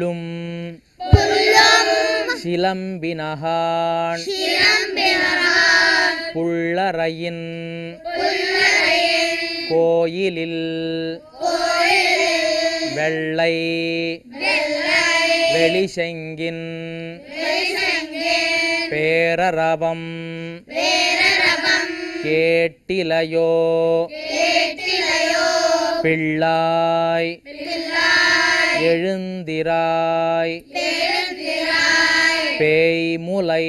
புல்லும் சிலம்பினகான் புள்ளரையின் கோயிலில் வெள்ளை வெளிசெங்கின் பேரரவம் கேட்டிலையோ பிள்ளாய் எழுந்திராய் பேய்முலை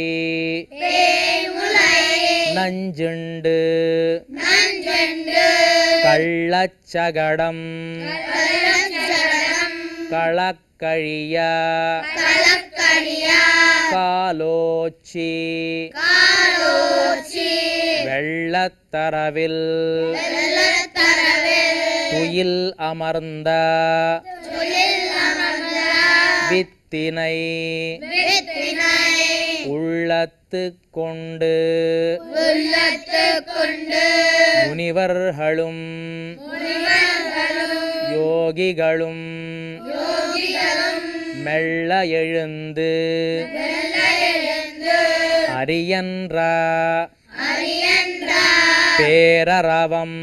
நஞ்சுண்டு கள்ளச்சகடம் களக்கழிய காலோச்சி வெள்ளத்தரவில் துயில் அமர்ந்த வித்தினை உள்ளத்து கொண்டு முனிவர்களும் யோகிகளும் மெல்ல எழுந்து அரியன்ற பேரரவம்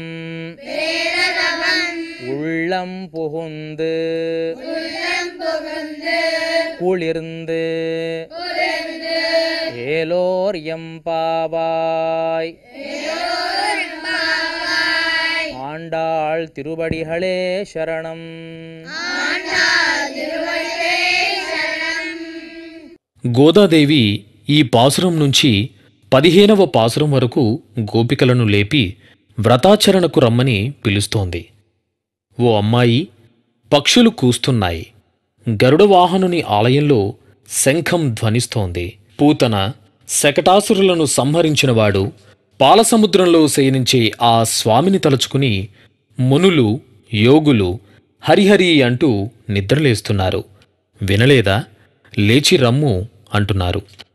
உள்ளம் புகுந்து குளிர்ந்து ஏலோர் எம்பாவாய் ஆண்டாள் திருவடிகளே சரணம் గోదాదేవి ఈ పాసురం నుంచి పదిహేనవ పాసురం వరకు గోపికలను లేపి వ్రతాచరణకు రమ్మని పిలుస్తోంది ఓ అమ్మాయి పక్షులు కూస్తున్నాయి గరుడవాహనుని ఆలయంలో శంఖం ధ్వనిస్తోంది పూతన శకటాసురులను సంహరించినవాడు పాలసముద్రంలో శయనించే ఆ స్వామిని తలుచుకుని మునులు యోగులు హరిహరి అంటూ నిద్రలేస్తున్నారు వినలేదా లేచి రమ్ము అంటున్నారు